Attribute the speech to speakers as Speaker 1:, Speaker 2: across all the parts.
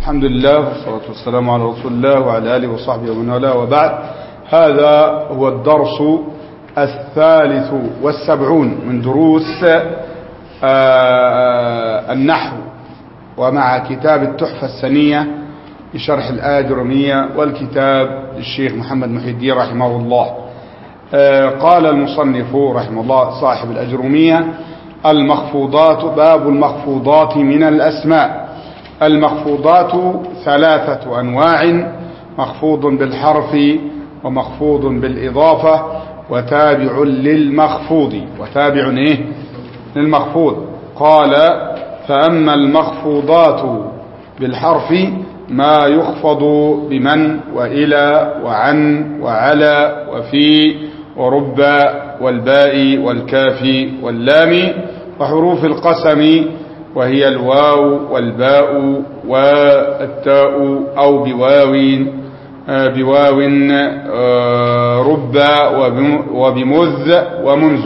Speaker 1: الحمد لله والصلاة والسلام على رسول الله وعلى آله وصحبه ومن والاه وبعد هذا هو الدرس الثالث والسبعون من دروس آه النحو ومع كتاب التحفة السنية بشرح الآجرمية والكتاب للشيخ محمد محي الدين رحمه الله آه قال المصنف رحمه الله صاحب الأجرمية المخفوضات باب المخفوضات من الأسماء المخفوضات ثلاثة أنواع مخفوض بالحرف ومخفوض بالإضافة وتابع للمخفوض وتابع إيه للمخفوض قال فأما المخفوضات بالحرف ما يخفض بمن وإلى وعن وعلى وفي ورب والباء والكاف واللام وحروف القسم وهي الواو والباء والتاء أو بواو بواو رب وبمذ ومنذ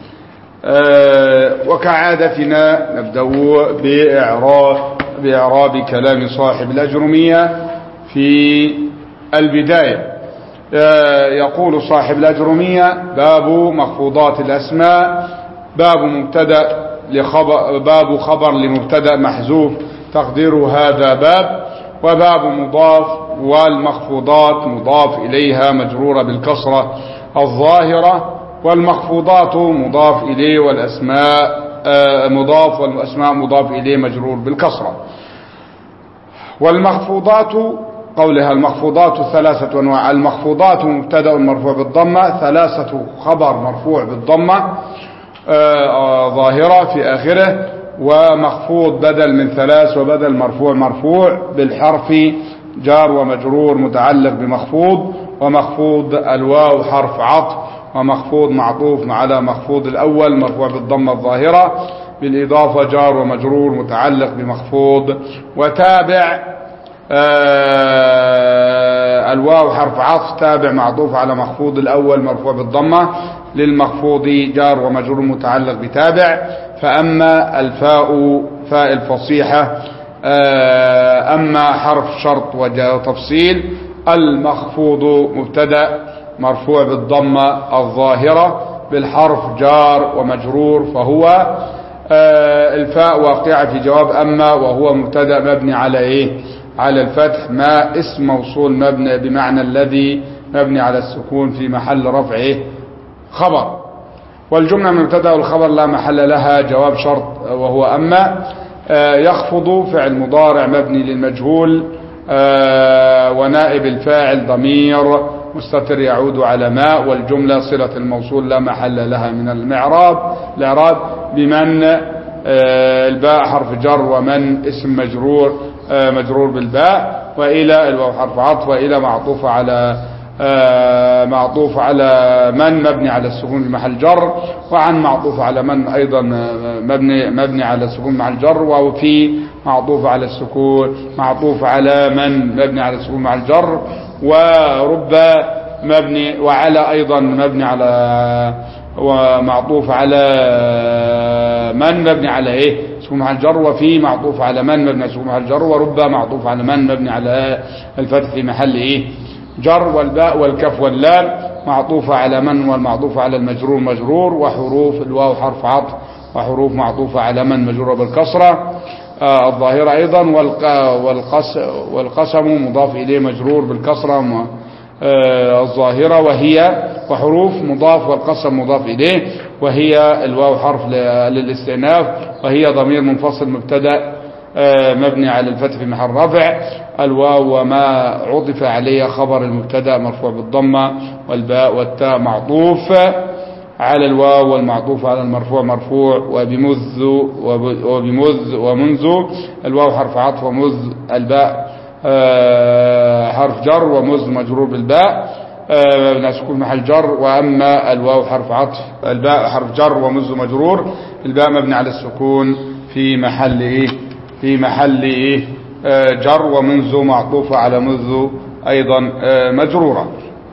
Speaker 1: وكعادتنا نبدأ بإعراب, بإعراب كلام صاحب الأجرمية في البداية يقول صاحب الأجرمية باب مخفوضات الأسماء باب مبتدأ لخبر باب خبر لمبتدا محذوف تقدير هذا باب وباب مضاف والمخفوضات مضاف إليها مجرورة بالكسرة الظاهرة والمخفوضات مضاف إليه والأسماء مضاف والأسماء مضاف إليه مجرور بالكسرة والمخفوضات قولها المخفوضات ثلاثة أنواع المخفوضات مبتدا مرفوع بالضمة ثلاثة خبر مرفوع بالضمة ظاهرة في آخره ومخفوض بدل من ثلاث وبدل مرفوع مرفوع بالحرف جار ومجرور متعلق بمخفوض ومخفوض الواو حرف عطف ومخفوض معطوف على مخفوض الأول مرفوع بالضمة الظاهرة بالإضافة جار ومجرور متعلق بمخفوض وتابع الواو حرف عطف تابع معطوف على مخفوض الأول مرفوع بالضمة للمخفوض جار ومجرور متعلق بتابع فأما الفاء فاء الفصيحة أما حرف شرط وتفصيل المخفوض مبتدا مرفوع بالضمة الظاهرة بالحرف جار ومجرور فهو الفاء واقعة في جواب أما وهو مبتدا مبني على إيه على الفتح ما اسم موصول مبني بمعنى الذي مبني على السكون في محل رفعه خبر والجملة مبتدا والخبر لا محل لها جواب شرط وهو أما يخفض فعل مضارع مبني للمجهول ونائب الفاعل ضمير مستتر يعود على ما والجملة صلة الموصول لا محل لها من المعراب الإعراب بمن الباء حرف جر ومن اسم مجرور مجرور بالباء وإلى الواو حرف عطف وإلى معطوف على معطوف على من مبني على السكون في محل جر وعن معطوف على من أيضا مبني مبني على السكون في محل جر وفي معطوف على السكون معطوف على من مبني على السكون مع الجر ورب مبني وعلى أيضا مبني على ومعطوف على من مبني على ايه سكون مع الجر وفي معطوف على من مبني على سكون مع الجر ورب معطوف على من مبني على الفتح في محل ايه جر والباء والكف واللام معطوفة على من والمعطوفة على المجرور مجرور وحروف الواو حرف عطف وحروف معطوفة على من مجرورة بالكسرة آه الظاهرة أيضا والقس والقسم مضاف إليه مجرور بالكسرة آه الظاهرة وهي وحروف مضاف والقسم مضاف إليه وهي الواو حرف للاستئناف وهي ضمير منفصل مبتدأ مبني على الفتح في محل رفع الواو وما عطف عليه خبر المبتدا مرفوع بالضمه والباء والتاء معطوف على الواو والمعطوف على المرفوع مرفوع وبمذ وبمذ ومنذ الواو حرف عطف ومذ الباء حرف جر ومذ مجرور بالباء مبني سكون محل جر واما الواو حرف عطف الباء حرف جر ومذ مجرور الباء مبني على السكون في محل ايه في محل إيه جر ومنذ معطوفة على منذ أيضا مجرورة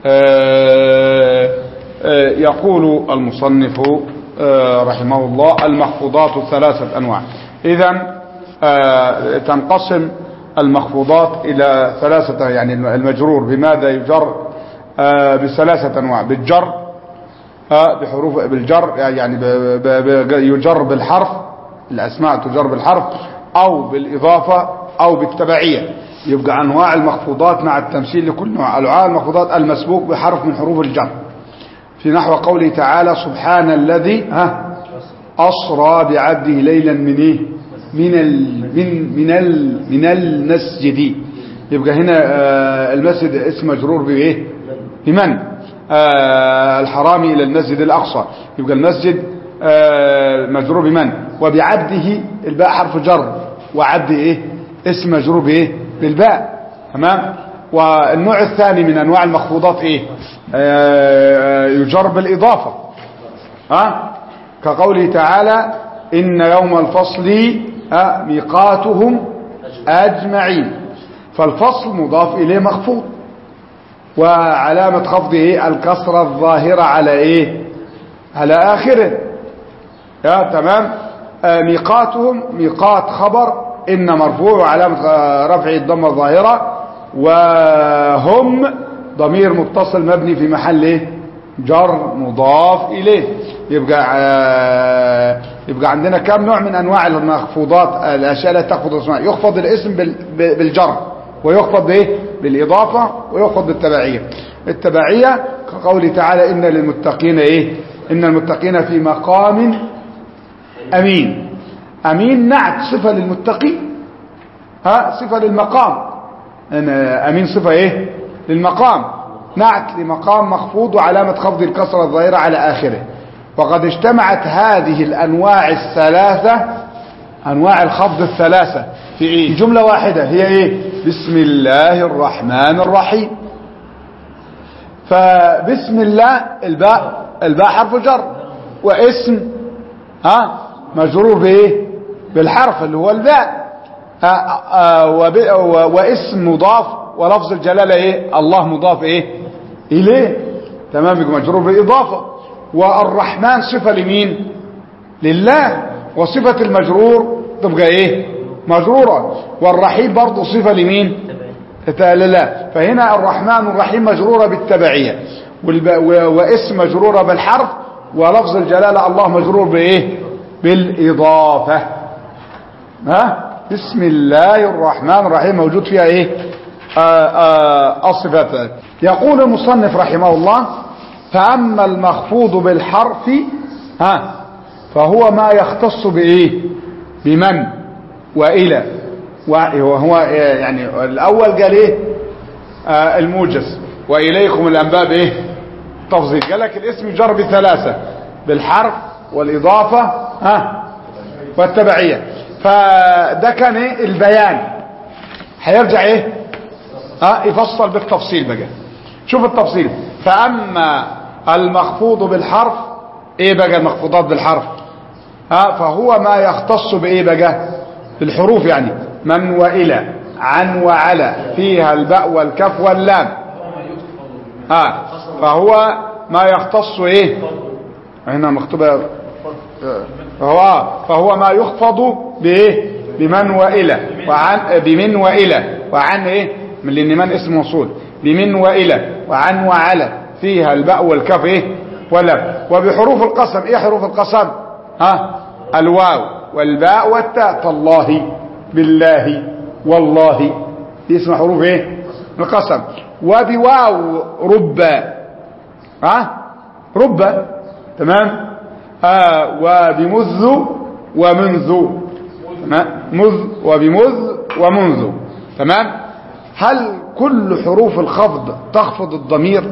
Speaker 1: يقول المصنف رحمه الله المخفوضات ثلاثة أنواع إذا تنقسم المخفوضات إلى ثلاثة يعني المجرور بماذا يجر آه بثلاثة أنواع بالجر آه بحروف بالجر يعني ب ب ب يجر بالحرف الأسماء تجر بالحرف أو بالإضافة أو بالتبعية يبقى أنواع المخفوضات مع التمثيل لكل نوع أنواع المخفوضات المسبوق بحرف من حروف الجر في نحو قوله تعالى سبحان الذي ها أسرى بعبده ليلا من إيه من ال من من ال من المسجد يبقى هنا آه المسجد اسم مجرور بايه بمن آه الحرامي الى المسجد الاقصى يبقى المسجد آه مجرور بمن وبعبده الباء حرف جر وعبد ايه اسم مجرور بايه بالباء تمام والنوع الثاني من انواع المخفوضات ايه يجر بالاضافه ها كقوله تعالى ان يوم الفصل ميقاتهم أجمعين فالفصل مضاف إليه مخفوض وعلامة خفضه إيه؟ الكسرة الظاهرة على إيه على آخره يا تمام آه ميقاتهم ميقات خبر إن مرفوع وعلامة رفعه الضمة الظاهرة وهم ضمير متصل مبني في محل إيه جر مضاف إليه يبقى آه يبقى عندنا كم نوع من أنواع المخفوضات الأشياء التي تخفض الاسماء يخفض الاسم بالجر ويخفض بايه بالإضافة ويخفض بالتبعية التبعية كقوله تعالى إن للمتقين إيه إن المتقين في مقام أمين أمين نعت صفة للمتقين ها صفة للمقام أمين صفة إيه للمقام نعت لمقام مخفوض وعلامة خفض الكسرة الظاهرة على آخره وقد اجتمعت هذه الأنواع الثلاثة أنواع الخفض الثلاثة في إيه؟ جملة واحدة هي إيه بسم الله الرحمن الرحيم فبسم الله الباء الباء حرف جر واسم ها مجرور بايه بالحرف اللي هو الباء واسم مضاف ولفظ الجلاله ايه الله مضاف ايه اليه تمام يبقى مجرور بالاضافه والرحمن صفه لمين لله وصفه المجرور تبقى ايه مجروره والرحيم برضه صفه لمين لله فهنا الرحمن الرحيم مجروره بالتبعيه واسم مجروره بالحرف ولفظ الجلاله الله مجرور بايه بالاضافه ها بسم الله الرحمن الرحيم موجود فيها ايه الصفات يقول المصنف رحمه الله فأما المخفوض بالحرف ها فهو ما يختص بإيه بمن وإلى وهو يعني الأول قال إيه آه الموجز وإليكم الأنباء بإيه تفضيل قال لك الاسم يجر بثلاثة بالحرف والإضافة ها والتبعية فده كان إيه البيان هيرجع إيه ها يفصل بالتفصيل بقى شوف التفصيل فأما المخفوض بالحرف ايه بقى المخفوضات بالحرف ها فهو ما يختص بايه بقى الحروف يعني من والى عن وعلى فيها الباء والكف واللام ها فهو ما يختص ايه هنا مكتوبه فهو فهو ما يخفض بايه بمن والى وعن بمن والى وعن ايه من لان من اسم موصول بمن والى وعن وعلى فيها الباء والكف ايه ولا وبحروف القسم ايه حروف القسم ها الواو والباء والتاء تالله بالله والله دي اسمها حروف ايه القسم وبواو ربا ها ربا تمام آه وبمذ ومنذ تمام مذ وبمذ ومنذ تمام هل كل حروف الخفض تخفض الضمير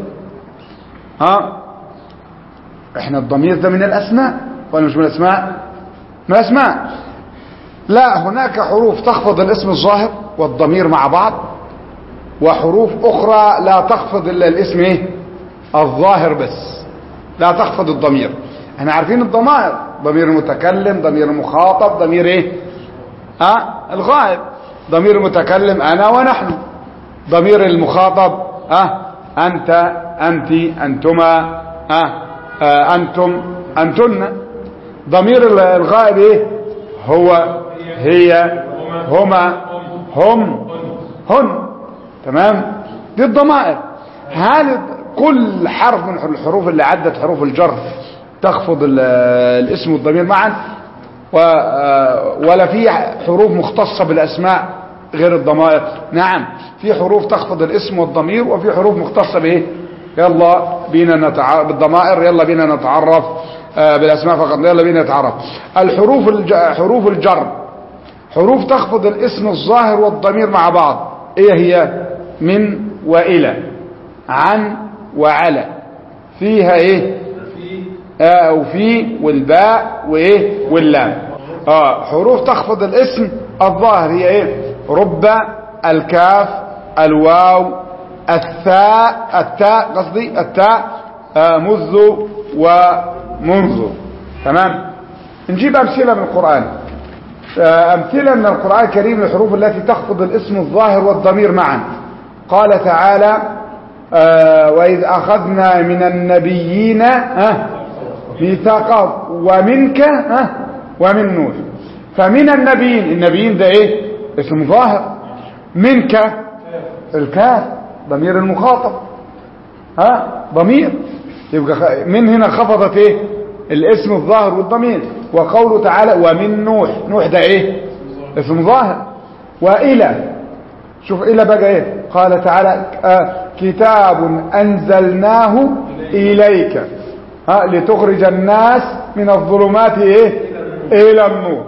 Speaker 1: ها احنا الضمير ده من الاسماء ولا مش من الاسماء من الاسماء لا هناك حروف تخفض الاسم الظاهر والضمير مع بعض وحروف اخرى لا تخفض الا الاسم ايه الظاهر بس لا تخفض الضمير احنا عارفين الضمائر ضمير المتكلم ضمير المخاطب ضمير ايه ها الغائب ضمير المتكلم انا ونحن ضمير المخاطب ها انت انت انتما ها انتم انتن ضمير الغائب ايه هو هي هما هم هن تمام دي الضمائر هل كل حرف من الحروف اللي عدت حروف الجر تخفض ال- الاسم والضمير معا و- آه، ولا في حروف مختصة بالأسماء غير الضمائر نعم في حروف تخفض الاسم والضمير وفي حروف مختصة بإيه يلا بينا نتع... بالضمائر يلا بينا نتعرف آه، بالأسماء فقط يلا بينا نتعرف الحروف الج... حروف الجر حروف تخفض الاسم الظاهر والضمير مع بعض ايه هي من والى عن وعلى فيها ايه آه وفي والباء وايه واللام اه حروف تخفض الاسم الظاهر هي ايه رب الكاف الواو الثاء التاء قصدي التاء آه مذ ومنذ تمام نجيب امثله من القران آه، أمثلة من القرآن الكريم للحروف التي تخفض الاسم الظاهر والضمير معا قال تعالى آه، وإذ أخذنا من النبيين آه، ميثاقهم ومنك آه، ومن نوح فمن النبيين النبيين ده ايه اسم ظاهر منك الكاف ضمير المخاطب ها ضمير يبقى خ- من هنا خفضت ايه الاسم الظاهر والضمير وقوله تعالى ومن نوح نوح ده ايه اسم ظاهر والى شوف الى بقى ايه قال تعالى آه كتاب انزلناه اليك ها لتخرج الناس من الظلمات ايه الى النور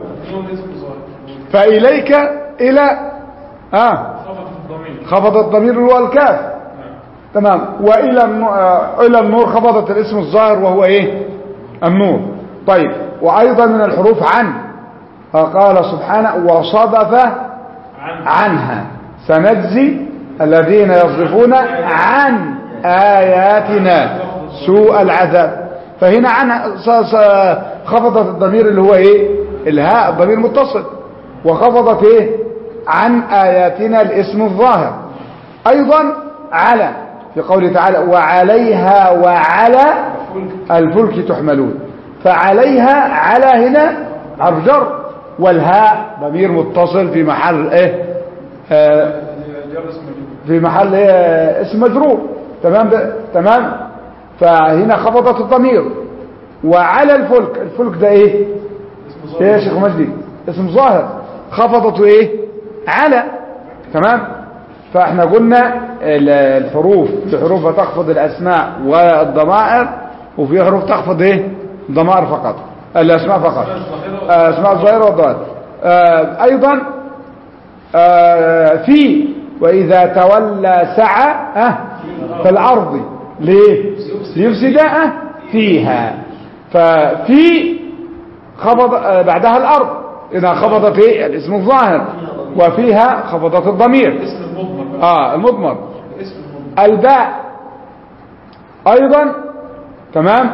Speaker 1: فاليك الى اه خفض الضمير اللي هو الكاف تمام والى النو- آه، الى النور خفضت الاسم الظاهر وهو ايه النور طيب وايضا من الحروف عن فقال سبحانه وصدف عنها سنجزي الذين يصرفون عن آياتنا سوء العذاب فهنا عن ص- ص- خفضت الضمير اللي هو ايه الهاء الضمير متصل وخفضت ايه عن آياتنا الاسم الظاهر ايضا على في قوله تعالى وعليها وعلى الفلك تحملون فعليها على هنا حرف جر والهاء ضمير متصل في محل ايه آه في محل ايه اسم مجرور تمام ده تمام فهنا خفضت الضمير وعلى الفلك الفلك ده ايه ايه يا شيخ مجدي اسم ظاهر خفضته ايه على تمام فاحنا قلنا ال- الحروف في حروف تخفض الاسماء والضمائر وفي حروف تخفض ايه الضمائر فقط الاسماء فقط آه، اسماء الظاهره والضمائر آه، ايضا آه، في واذا تولى سعى آه، في الارض ليه ليفسد آه، فيها ففي خفض آه، بعدها الارض اذا خفضت ايه الاسم الظاهر وفيها خفضت الضمير
Speaker 2: اسم المضمر
Speaker 1: اه المضمر
Speaker 2: اسم المضمر
Speaker 1: الباء ايضا تمام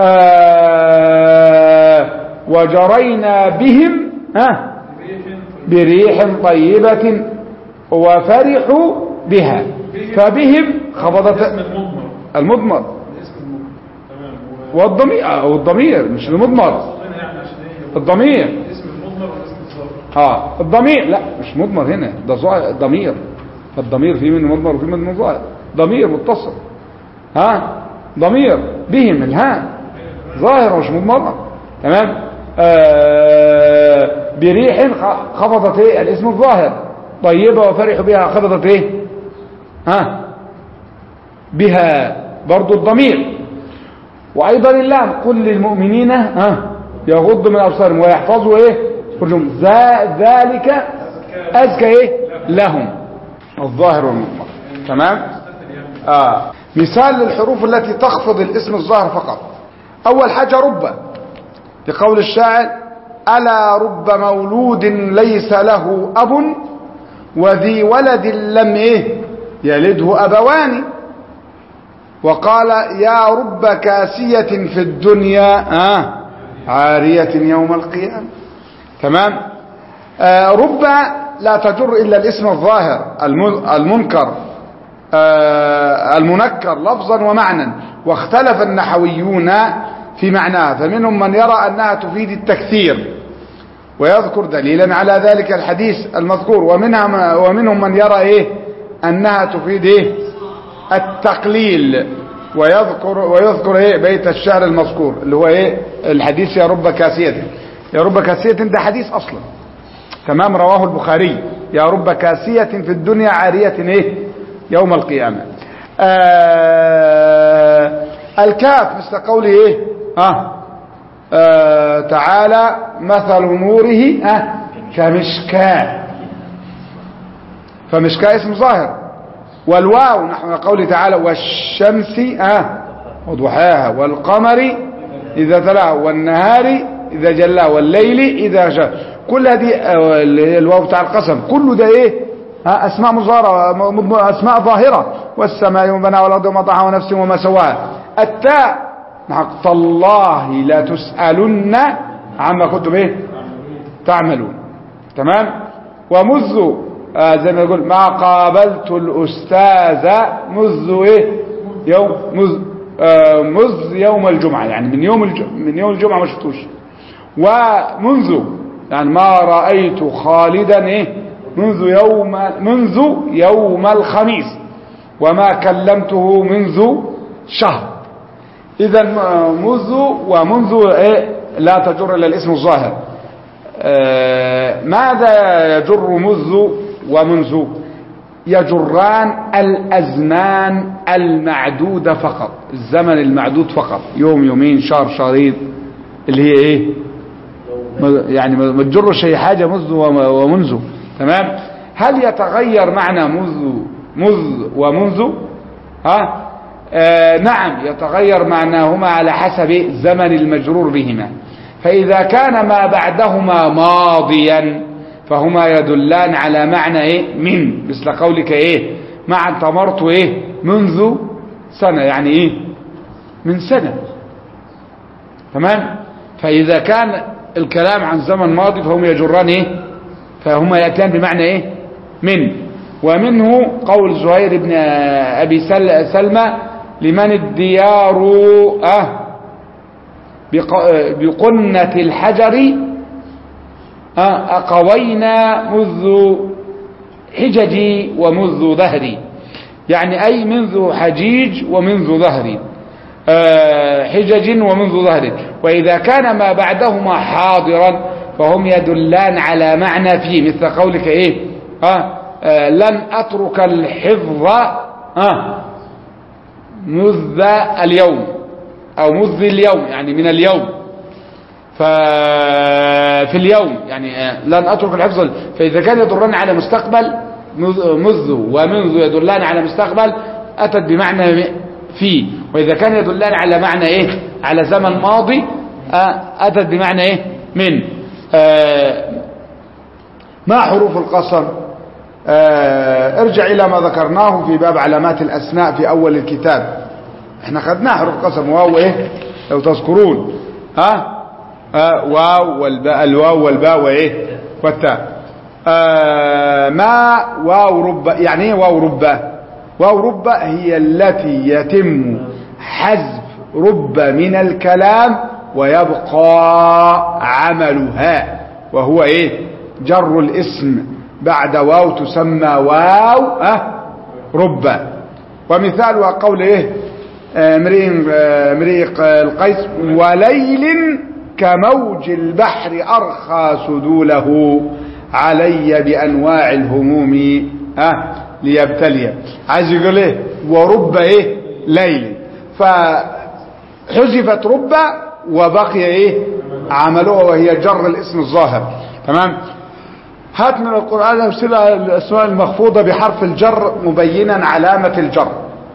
Speaker 1: آه وجرينا بهم ها بريح طيبة وفرحوا بها فبهم خفضت
Speaker 2: اسم المضمر
Speaker 1: المضمر
Speaker 2: اسم المضمر تمام و-
Speaker 1: والضمير او الضمير مش المضمر
Speaker 2: قلنا يعني عشان ايه
Speaker 1: الضمير
Speaker 2: اسم المضمر واسم الظاهر
Speaker 1: اه الضمير لا مش مضمر هنا ده ظاهر ضمير الضمير في منه مضمر وفي منه ظاهر ضمير متصل ها ضمير بهم الهاء ظاهر مش مضمر تمام آه بريح خ- خفضت ايه الاسم الظاهر طيبة وفرحوا بها خفضت ايه ها بها برضو الضمير وايضا اللام قل للمؤمنين ها يغض من ابصارهم ويحفظوا ايه فروجهم ذا- ذلك ازكى ايه لهم الظاهر والمضمر تمام آه. مثال للحروف التي تخفض الاسم الظاهر فقط اول حاجه رب لقول الشاعر الا رب مولود ليس له اب وذي ولد لم ايه يلده ابوان وقال يا رب كاسية في الدنيا آه عارية يوم القيامة تمام آه رب لا تجر إلا الاسم الظاهر الم- المنكر آه المنكر لفظا ومعنى واختلف النحويون في معناها فمنهم من يرى أنها تفيد التكثير ويذكر دليلا على ذلك الحديث المذكور ومنها ومنهم من يرى ايه انها تفيد ايه التقليل ويذكر ويذكر ايه بيت الشعر المذكور اللي هو ايه الحديث يا رب كاسية يا رب كاسية ده حديث اصلا تمام رواه البخاري يا رب كاسية في الدنيا عارية ايه يوم القيامة آه الكاف مثل قوله ايه آه آه تعالى مثل نوره آه كمشكاة فمشكاة اسم ظاهر والواو نحو قوله تعالى والشمس آه وضحاها والقمر إذا تلاها والنهار إذا جلاها والليل إذا جاء كل هذه آه، اللي هي الواو بتاع القسم كل ده إيه ها أسماء مظاهرة م- م- أسماء ظاهرة والسماء وما بناها والأرض وما طحاها ونفس وما سواها التاء نحو تالله لا تسألن عما كنتم إيه تعملون تمام ومذ آه زي ما يقول ما قابلت الأستاذ منذ إيه يوم مذ آه مذ يوم الجمعة يعني من يوم الج... من يوم الجمعة ما شفتوش ومنذ يعني ما رأيت خالدا إيه منذ يوم منذ يوم الخميس وما كلمته منذ شهر إذا منذ ومنذ إيه لا تجر إلى الاسم الظاهر آه، ماذا يجر منذ ومنذ يجران الأزمان المعدودة فقط الزمن المعدود فقط يوم يومين شهر شهرين اللي هي ايه ما- يعني ما ما تجرش اي حاجة منذ وم- ومنذ تمام هل يتغير معنى منذ مذ ومنذ ها آه نعم يتغير معناهما على حسب زمن المجرور بهما فإذا كان ما بعدهما ماضيا فهما يدلان على معنى ايه من مثل قولك ايه مع اعتمرت ايه منذ سنة يعني ايه من سنة تمام فإذا كان الكلام عن زمن ماضي فهم يجران ايه فهما يأتيان بمعنى ايه من ومنه قول زهير بن أبي سل- سلمى لمن الديار أه بق- بقنة الحجر أه أقوينا منذ حججي ومنذ ظهري يعني أي منذ حجيج ومنذ ظهري آه، حجج ومنذ ظهر وإذا كان ما بعدهما حاضرا فهم يدلان على معنى فيه مثل قولك إيه آه آه، لن أترك الحفظ آه مذ اليوم أو مذ اليوم يعني من اليوم ففي اليوم يعني آه، لن أترك الحفظ فإذا كان يدلان على مستقبل مذ مذ ومنذ يدلان على مستقبل أتت بمعنى في وإذا كان يدلان على معنى إيه على زمن ماضي آه، أتت بمعنى إيه من آه، ما حروف القسم آه، ارجع إلى ما ذكرناه في باب علامات الأسماء في أول الكتاب احنا خدنا حروف قسم واو ايه لو تذكرون ها آه واو والباء الواو والباء وايه والتاء آه ما واو رب يعني ايه واو رب واو رب هي التي يتم حذف رب من الكلام ويبقى عملها وهو ايه جر الاسم بعد واو تسمى واو أه رب ومثالها قول ايه آه، امرئ آه، امرئ القيس وليل كموج البحر ارخى سدوله علي بانواع الهموم اه ليبتلي عايز يقول ايه ورب ايه ليل فحذفت رب وبقي ايه عملوها وهي جر الاسم الظاهر تمام هات من القرآن أمثلة الأسماء المخفوضة بحرف الجر مبينا علامة الجر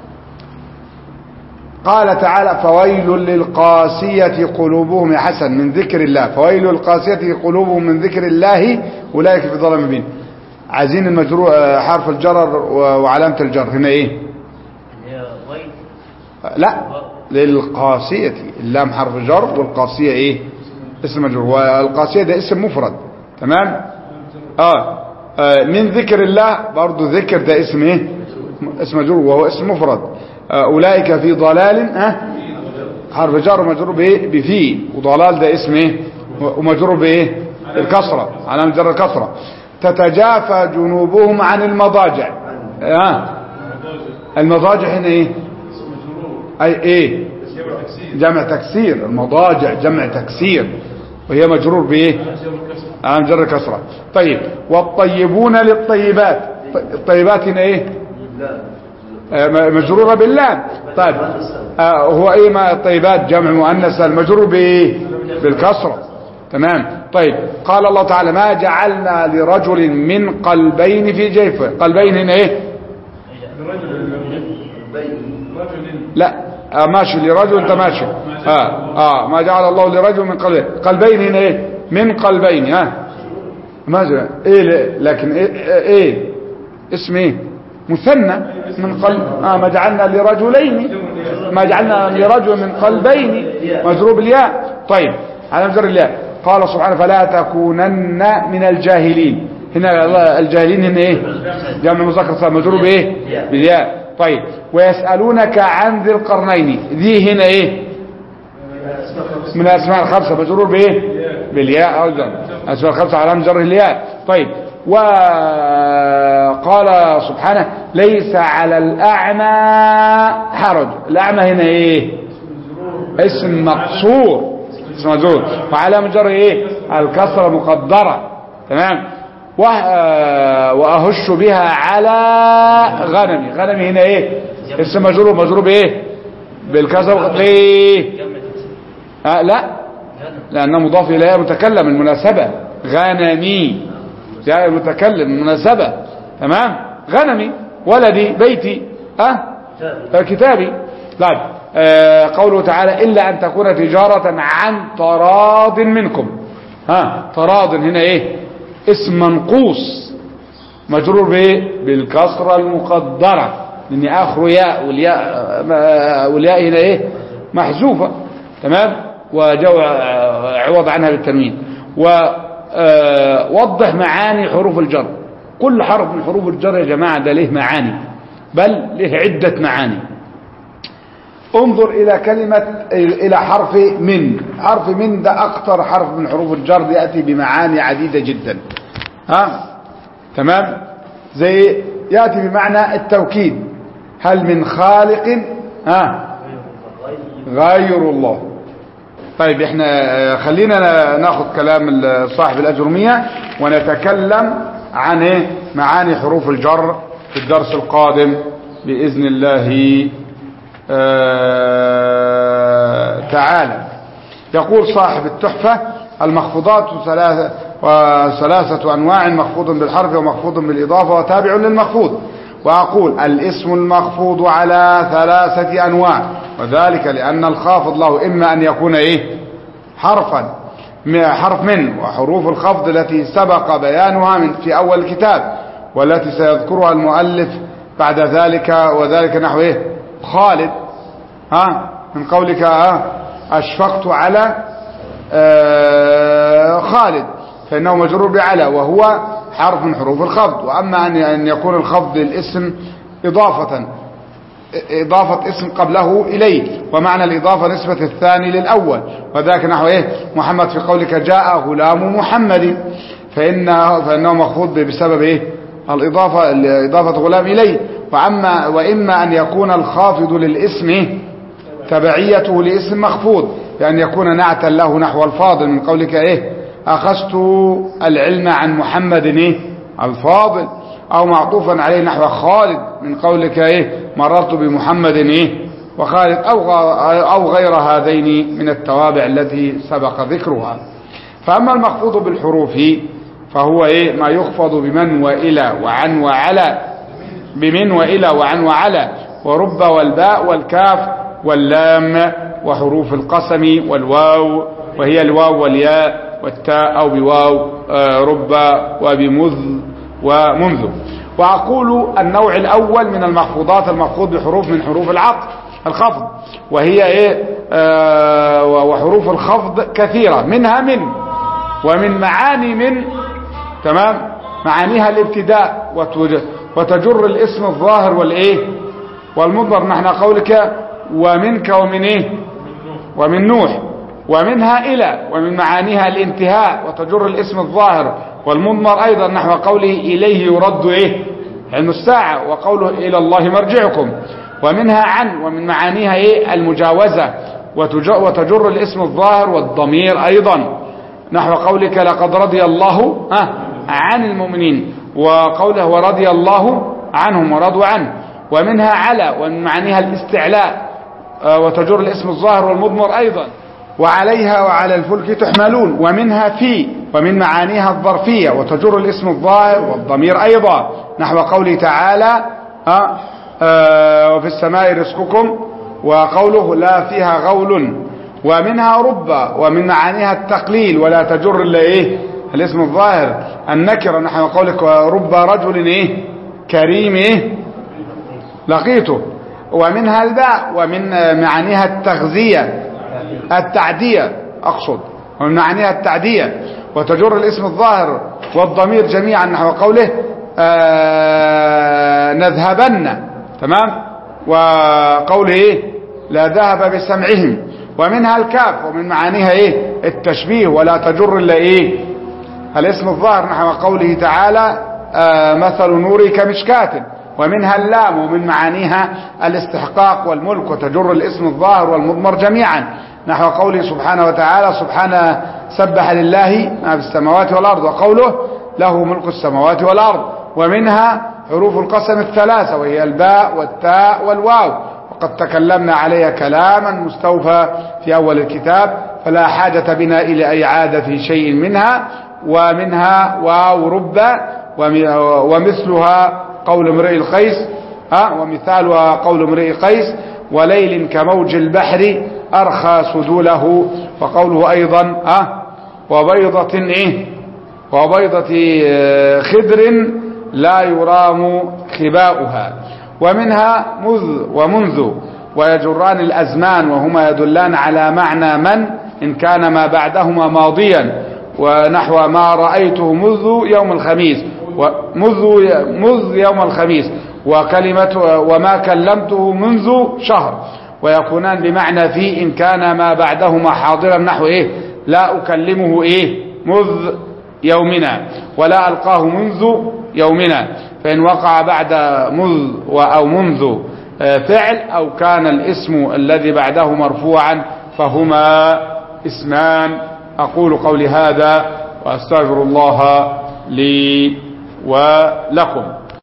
Speaker 1: قال تعالى فويل للقاسية قلوبهم يا حسن من ذكر الله فويل للقاسية قلوبهم من ذكر الله أولئك في ظلام مبين عايزين المجرور آه، حرف الجر و- وعلامة الجر هنا ايه
Speaker 3: هي ويل
Speaker 1: آه، لا للقاسية اللام حرف جر والقاسية ايه اسم مجرور والقاسية ده اسم مفرد تمام آه. آه من ذكر الله برضو ذكر ده اسم ايه اسم مجرور وهو اسم مفرد آه اولئك في ضلال اه حرف جر مجرور بايه بفي وضلال ده اسم ايه ومجرور بايه الكسرة علامة جر الكسرة تتجافى جنوبهم عن المضاجع آه. المضاجع هنا ايه اي ايه
Speaker 2: جمع تكسير
Speaker 1: جمع تكسير المضاجع جمع تكسير وهي مجرور بايه
Speaker 2: جمع كسر
Speaker 1: على جر كسرة طيب والطيبون للطيبات الطيبات هنا ايه آه، م- مجرورة باللام طيب آه، هو ايه ما الطيبات جمع مؤنث المجرور بايه بالكسرة تمام طيب قال الله تعالى ما جعلنا لرجل من قلبين في جيفه قلبين هنا ايه
Speaker 2: لرجل رجل
Speaker 1: لا آه ماشي لرجل انت ماشي اه اه ما جعل الله لرجل من قلبين قلبين هنا ايه من قلبين ها ماذا ايه ل- لكن ايه ايه اسم ايه مثنى من قلب اه ما جعلنا لرجلين ما جعلنا لرجل من قلبين مجروب الياء طيب على مجر الياء قال سبحانه فلا تكونن من الجاهلين هنا الله- الجاهلين هنا ايه جمع مذكر صار مجرور بايه بالياء طيب ويسألونك عن ذي القرنين ذي هنا ايه من الاسماء الخمسه مجرور بايه بالياء ايضا الاسماء الخمسه على جر الياء طيب وقال سبحانه ليس على الاعمى حرج الاعمى هنا ايه اسم مقصور اسم مجرور وعلى جر ايه الكسره مقدره تمام وه- واهش بها على غنمي غنمي هنا ايه اسم مجرور مجرور بايه بالكسره ليه
Speaker 3: جمع تكسير
Speaker 1: آه لا
Speaker 3: غنم
Speaker 1: لأنه مضاف إليها متكلم المناسبة غنمي يا المتكلم المناسبة تمام غنمي ولدي بيتي أه آه، كتابي طيب آه قوله تعالى إلا أن تكون تجارة عن تراض منكم ها تراض هنا إيه اسم منقوص مجرور بايه بالكسره المقدره لان اخره ياء والياء آه، والياء هنا ايه محذوفه تمام وجو آه، عوض عنها بالتنوين ووضح معاني حروف الجر كل حرف من حروف الجر يا جماعه ده له معاني بل له عده معاني انظر الى كلمة الى حرف من حرف من ده اكتر حرف من حروف الجر يأتي بمعاني عديدة جدا ها تمام زي يأتي بمعنى التوكيد هل من خالق ها غير الله طيب احنا آه، خلينا ناخذ كلام ال- صاحب الأجرمية ونتكلم عن إيه؟ معاني حروف الجر في الدرس القادم بإذن الله آه، تعالى يقول صاحب التحفة المخفوضات ثلاثة وثلاثة أنواع مخفوض بالحرف ومخفوض بالإضافة وتابع للمخفوض وأقول الاسم المخفوض على ثلاثة أنواع وذلك لأن الخافض له إما أن يكون إيه حرفا م- حرف من وحروف الخفض التي سبق بيانها من في أول الكتاب والتي سيذكرها المؤلف بعد ذلك وذلك نحو إيه خالد ها من قولك ها أشفقت على آه، خالد فإنه مجرور بعلى وهو حرف من حروف الخفض وأما أن أن يكون الخفض للاسم إضافة إضافة اسم قبله إليه ومعنى الإضافة نسبة الثاني للأول وذاك نحو إيه محمد في قولك جاء غلام محمد فإنه, فإنه مخفوض بسبب إيه الإضافة إضافة غلام إليه وأما وإما أن يكون الخافض للاسم إيه؟ تبعيته لاسم مخفوض يعني يكون نعتا له نحو الفاضل من قولك إيه أخذت العلم عن محمد إيه الفاضل أو معطوفا عليه نحو خالد من قولك إيه مررت بمحمد إيه وخالد أو غ- أو غير هذين من التوابع التي سبق ذكرها فأما المخفوض بالحروف فهو إيه ما يخفض بمن وإلى وعن وعلى بمن وإلى وعن وعلى ورب والباء والكاف واللام وحروف القسم والواو وهي الواو والياء والتاء أو بواو آه، رب وبمذ ومنذ وأقول النوع الأول من المخفوضات المخفوض بحروف من حروف العقد الخفض وهي إيه آه، وحروف الخفض كثيرة منها من ومن معاني من تمام معانيها الابتداء وتج- وتجر الاسم الظاهر والايه والمضمر نحن قولك ومنك ومن ايه ومن نوح ومنها إلى ومن معانيها الانتهاء وتجر الاسم الظاهر والمضمر أيضا نحو قوله إليه يرد إيه علم الساعة وقوله إلى الله مرجعكم ومنها عن ومن معانيها إيه المجاوزة وتج- وتجر الاسم الظاهر والضمير أيضا نحو قولك لقد رضي الله ها عن المؤمنين وقوله ورضي الله عنهم ورضوا عنه ومنها على ومن معانيها الاستعلاء آه، وتجر الاسم الظاهر والمضمر أيضا وعليها وعلى الفلك تحملون ومنها في ومن معانيها الظرفية وتجر الاسم الظاهر والضمير أيضا نحو قوله تعالى آه، آه، وفي السماء رزقكم وقوله لا فيها غول ومنها رب ومن معانيها التقليل ولا تجر الا ايه الاسم الظاهر النكره نحو قولك رب رجل ايه كريم ايه لقيته ومنها الباء ومن معانيها التغذيه التعديه اقصد ومن معانيها التعديه وتجر الاسم الظاهر والضمير جميعا نحو قوله آه نذهبن تمام وقوله ايه لا ذهب بسمعهم ومنها الكاف ومن معانيها ايه التشبيه ولا تجر الا ايه الاسم الظاهر نحو قوله تعالى آه مثل نوري كمشكاة ومنها اللام ومن معانيها الاستحقاق والملك وتجر الاسم الظاهر والمضمر جميعا نحو قوله سبحانه وتعالى سبحانه سبح لله ما في السماوات والأرض وقوله له ملك السماوات والأرض ومنها حروف القسم الثلاثة وهي الباء والتاء والواو وقد تكلمنا عليها كلاما مستوفى في أول الكتاب فلا حاجة بنا إلى إعادة شيء منها ومنها واو رب ومثلها قول امرئ القيس أه ومثالها قول امرئ قيس وليل كموج البحر أرخى سدوله وقوله أيضا أه وبيضة إيه وبيضة خدر لا يرام خباؤها ومنها مذ ومنذ ويجران الأزمان وهما يدلان على معنى من إن كان ما بعدهما ماضيا ونحو ما رأيته منذ يوم الخميس ومذ مذ يوم الخميس وكلمة وما كلمته منذ شهر ويكونان بمعنى في إن كان ما بعدهما حاضرا نحو إيه لا أكلمه إيه مذ يومنا ولا ألقاه منذ يومنا فإن وقع بعد مذ أو منذ فعل أو كان الاسم الذي بعده مرفوعا فهما اسمان أقول قولي هذا وأستغفر الله لي ولكم